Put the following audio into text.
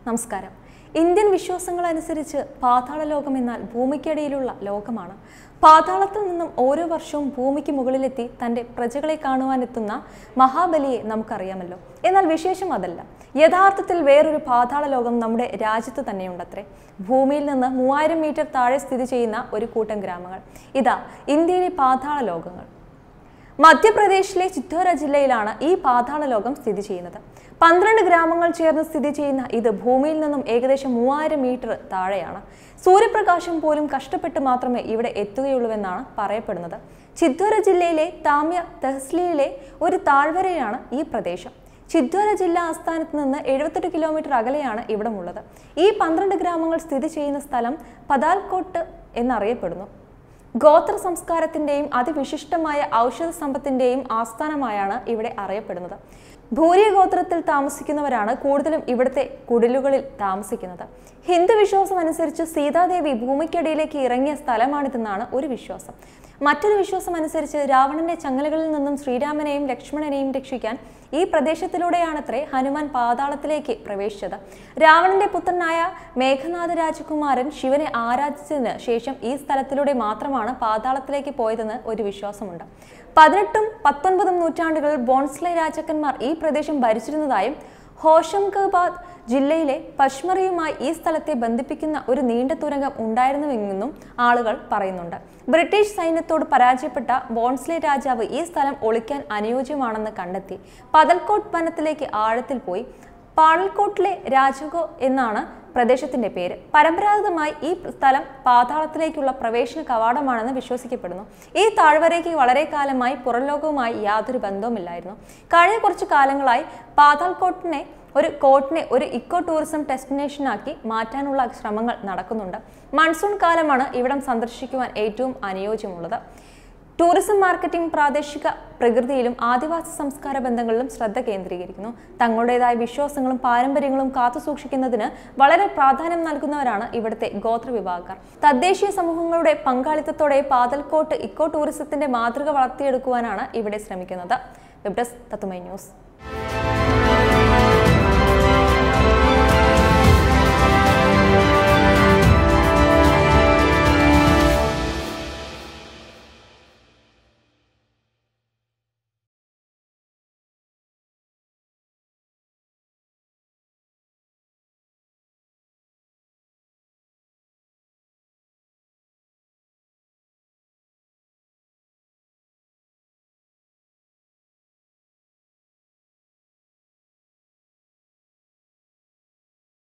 നമസ്കാരം ഇന്ത്യൻ വിശ്വാസങ്ങൾ അനുസരിച്ച് പാതാള ലോകം എന്നാൽ ഭൂമിക്കടിയിലുള്ള ലോകമാണ് പാതാളത്തിൽ നിന്നും ഓരോ വർഷവും ഭൂമിക്ക് മുകളിലെത്തി തൻ്റെ പ്രജകളെ കാണുവാനെത്തുന്ന മഹാബലിയെ നമുക്കറിയാമല്ലോ എന്നാൽ വിശേഷം അതല്ല യഥാർത്ഥത്തിൽ വേറൊരു പാതാള ലോകം നമ്മുടെ രാജ്യത്ത് തന്നെയുണ്ടത്രേ ഭൂമിയിൽ നിന്ന് മൂവായിരം മീറ്റർ താഴെ സ്ഥിതി ചെയ്യുന്ന ഒരു കൂട്ടം ഗ്രാമങ്ങൾ ഇതാ ഇന്ത്യയിലെ പാതാള ലോകങ്ങൾ മധ്യപ്രദേശിലെ ചിത്തോര ജില്ലയിലാണ് ഈ പാതാള ലോകം സ്ഥിതി ചെയ്യുന്നത് പന്ത്രണ്ട് ഗ്രാമങ്ങൾ ചേർന്ന് സ്ഥിതി ചെയ്യുന്ന ഇത് ഭൂമിയിൽ നിന്നും ഏകദേശം മൂവായിരം മീറ്റർ താഴെയാണ് സൂര്യപ്രകാശം പോലും കഷ്ടപ്പെട്ട് മാത്രമേ ഇവിടെ എത്തുകയുള്ളൂവെന്നാണ് പറയപ്പെടുന്നത് ചിത്തോര ജില്ലയിലെ താമ്യ തെഹ്സ്ലിയിലെ ഒരു താഴ്വരയാണ് ഈ പ്രദേശം ചിദ്വാര ജില്ലാ ആസ്ഥാനത്ത് നിന്ന് എഴുപത്തെട്ട് കിലോമീറ്റർ അകലെയാണ് ഇവിടമുള്ളത് ഈ പന്ത്രണ്ട് ഗ്രാമങ്ങൾ സ്ഥിതി ചെയ്യുന്ന സ്ഥലം പതാൽകോട്ട് എന്നറിയപ്പെടുന്നു ഗോത്ര സംസ്കാരത്തിന്റെയും അതിവിശിഷ്ടമായ ഔഷധ സമ്പത്തിന്റെയും ആസ്ഥാനമായാണ് ഇവിടെ അറിയപ്പെടുന്നത് ഭൂരിയ ഗോത്രത്തിൽ താമസിക്കുന്നവരാണ് കൂടുതലും ഇവിടുത്തെ കുടിലുകളിൽ താമസിക്കുന്നത് ഹിന്ദു വിശ്വാസം അനുസരിച്ച് സീതാദേവി ഭൂമിക്കടിയിലേക്ക് ഇറങ്ങിയ സ്ഥലമാണിതെന്നാണ് ഒരു വിശ്വാസം മറ്റൊരു വിശ്വാസം അനുസരിച്ച് രാവണന്റെ ചങ്ങലകളിൽ നിന്നും ശ്രീരാമനെയും ലക്ഷ്മണനെയും രക്ഷിക്കാൻ ഈ പ്രദേശത്തിലൂടെയാണത്രേ ഹനുമാൻ പാതാളത്തിലേക്ക് പ്രവേശിച്ചത് രാവണന്റെ പുത്രനായ മേഘനാഥ രാജകുമാരൻ ശിവനെ ആരാധിച്ചതിന് ശേഷം ഈ സ്ഥലത്തിലൂടെ മാത്രമാണ് പാതാളത്തിലേക്ക് പോയതെന്ന് ഒരു വിശ്വാസമുണ്ട് പതിനെട്ടും പത്തൊൻപതും നൂറ്റാണ്ടുകളിൽ ബോൺസ്ലെ രാജാക്കന്മാർ ഈ പ്രദേശം ഭരിച്ചിരുന്നതായും ഹോഷംഗബാദ് ജില്ലയിലെ പശ്മറിയുമായി ഈ സ്ഥലത്തെ ബന്ധിപ്പിക്കുന്ന ഒരു നീണ്ട തുരങ്കം ഉണ്ടായിരുന്നുവെന്നും ആളുകൾ പറയുന്നുണ്ട് ബ്രിട്ടീഷ് സൈന്യത്തോട് പരാജയപ്പെട്ട ബോൺസ്ലെ രാജാവ് ഈ സ്ഥലം ഒളിക്കാൻ അനുയോജ്യമാണെന്ന് കണ്ടെത്തി പതൽക്കോട്ട് വനത്തിലേക്ക് ആഴത്തിൽ പോയി പാഴൽക്കോട്ടിലെ രാജകോ എന്നാണ് പ്രദേശത്തിന്റെ പേര് പരമ്പരാഗതമായി ഈ സ്ഥലം പാതാളത്തിലേക്കുള്ള പ്രവേശന കവാടമാണെന്ന് വിശ്വസിക്കപ്പെടുന്നു ഈ താഴ്വരയ്ക്ക് വളരെ കാലമായി പുറംലോകവുമായി യാതൊരു ബന്ധവുമില്ലായിരുന്നു കഴിഞ്ഞ കുറച്ചു കാലങ്ങളായി പാതാൾക്കോട്ടിനെ ഒരു കോട്ടിനെ ഒരു ഇക്കോ ടൂറിസം ഡെസ്റ്റിനേഷനാക്കി മാറ്റാനുള്ള ശ്രമങ്ങൾ നടക്കുന്നുണ്ട് മൺസൂൺ കാലമാണ് ഇവിടം സന്ദർശിക്കുവാൻ ഏറ്റവും അനുയോജ്യമുള്ളത് ടൂറിസം മാർക്കറ്റിംഗ് പ്രാദേശിക പ്രകൃതിയിലും ആദിവാസി സംസ്കാര ബന്ധങ്ങളിലും ശ്രദ്ധ കേന്ദ്രീകരിക്കുന്നു തങ്ങളുടേതായ വിശ്വാസങ്ങളും പാരമ്പര്യങ്ങളും കാത്തുസൂക്ഷിക്കുന്നതിന് വളരെ പ്രാധാന്യം നൽകുന്നവരാണ് ഇവിടുത്തെ ഗോത്ര വിഭാഗക്കാർ തദ്ദേശീയ സമൂഹങ്ങളുടെ പങ്കാളിത്തത്തോടെ പാതൽക്കോട്ട് ഇക്കോ ടൂറിസത്തിന്റെ മാതൃക വളർത്തിയെടുക്കുവാനാണ് ഇവിടെ ശ്രമിക്കുന്നത് വെബ് ഡെസ്ക് തത്തുമൈ ന്യൂസ്